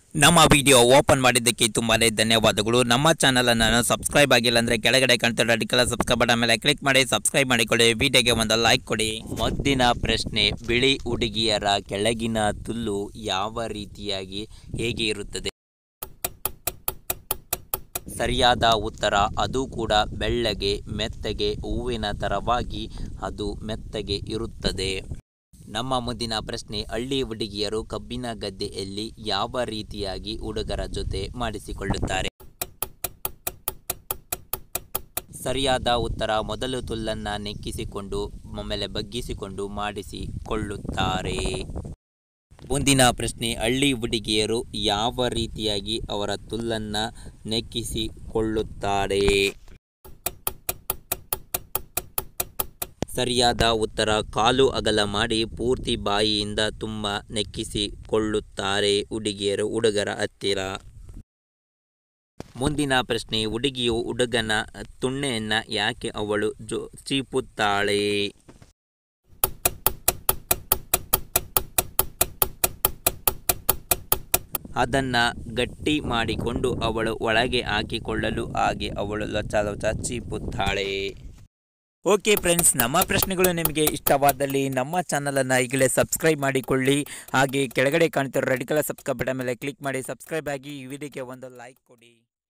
ನಮ್ಮ video open ಮಾಡಿದ್ದಕ್ಕೆ ತುಂಬಾನೇ ಧನ್ಯವಾದಗಳು ನಮ್ಮ ಚಾನಲ್ ಅನ್ನು ಸಬ್ಸ್ಕ್ರೈಬ್ ಆಗಿಲ್ಲ ಅಂದ್ರೆ ಕೆಳಗಡೆ ಕಾಣ್ತಿರೋ ಅಡಿಕಲ ಸಬ್ಸ್ಕ್ರೈಬ್ ಬಟನ್ ಮೇಲೆ ಕ್ಲಿಕ್ ಮಾಡಿ ಸಬ್ಸ್ಕ್ರೈಬ್ ಮಾಡಿಕೊಳ್ಳಿ ವಿಡಿಯೋಗೆ ಒಂದು ಲೈಕ್ ಕೊಡಿ ಮದ್ದಿನ ಪ್ರಶ್ನೆ ಬಿಳಿ ಹುಡುಗಿಯರ ಕೆಳಗಿನ ತುಲ್ಲು ಯಾವ ರೀತಿಯಾಗಿ ಹೇಗೆ ಇರುತ್ತದೆ ಸರಿಯಾದ ಉತ್ತರ ಅದು ಕೂಡ ಬೆಳ್ಳಗೆ ಮೆತ್ತಗೆ ಹೂವಿನ ತರವಾಗಿ ಅದು ಮೆತ್ತಗೆ ಇರುತ್ತದೆ ನಮ್ಮ ಮುಂದಿನ ಪ್ರಶ್ನೆ ಹಳ್ಳಿ ಹುಡುಗಿಯರು ಕಬ್ಬಿನ ಗದ್ದೆಯಲ್ಲಿ ಯಾವ ರೀತಿಯಾಗಿ ಹುಡುಗರ ಜೊತೆ ಮಾಡಿಸಿಕೊಳ್ಳುತ್ತಾರೆ ಸರಿಯಾದ ಉತ್ತರ ಮೊದಲು ತುಲ್ಲನ್ನ ನೆಕ್ಕಿಸಿಕೊಂಡು ಆಮೇಲೆ ಬಗ್ಗಿಸಿಕೊಂಡು ಮಾಡಿಸಿಕೊಳ್ಳುತ್ತಾರೆ ಮುಂದಿನ ಪ್ರಶ್ನೆ ಹಳ್ಳಿ ಹುಡುಗಿಯರು ಯಾವ ರೀತಿಯಾಗಿ ಅವರ ತುಲ್ಲನ್ನ ನೆಕ್ಕಿಸಿಕೊಳ್ಳುತ್ತಾರೆ ಸರಿಯಾದ ಉತ್ತರ ಕಾಲು ಅಗಲ ಮಾಡಿ ಪೂರ್ತಿ ಬಾಯಿಯಿಂದ ತುಂಬ ನೆಕ್ಕಿಸಿಕೊಳ್ಳುತ್ತಾರೆ ಹುಡುಗಿಯರು ಹುಡುಗರ ಹತ್ತಿರ ಮುಂದಿನ ಪ್ರಶ್ನೆ ಹುಡುಗಿಯು ಹುಡುಗನ ತುಣ್ಣೆಯನ್ನ ಯಾಕೆ ಅವಳು ಜೋ ಚೀಪುತ್ತಾಳೆ ಅದನ್ನ ಗಟ್ಟಿ ಮಾಡಿಕೊಂಡು ಅವಳು ಒಳಗೆ ಹಾಕಿಕೊಳ್ಳಲು ಹಾಗೆ ಅವಳು ಲೊಚ ಲೊಚ ಚೀಪುತ್ತಾಳೆ ಓಕೆ ಫ್ರೆಂಡ್ಸ್ ನಮ್ಮ ಪ್ರಶ್ನೆಗಳು ನಿಮಗೆ ಇಷ್ಟವಾದಲ್ಲಿ ನಮ್ಮ ಚಾನಲನ್ನು ಈಗಲೇ ಸಬ್ಸ್ಕ್ರೈಬ್ ಮಾಡಿಕೊಳ್ಳಿ ಹಾಗೆ ಕೆಳಗಡೆ ಕಾಣ್ತಿರೋ ರೆಡ್ ಕಲರ್ ಸಬ್ಸ್ಕ್ರೈಬ್ ಬಟನ್ ಮೇಲೆ ಕ್ಲಿಕ್ ಮಾಡಿ ಸಬ್ಸ್ಕ್ರೈಬ್ ಆಗಿ ಈ ವಿಡಿಯೋಗೆ ಒಂದು ಲೈಕ್ ಕೊಡಿ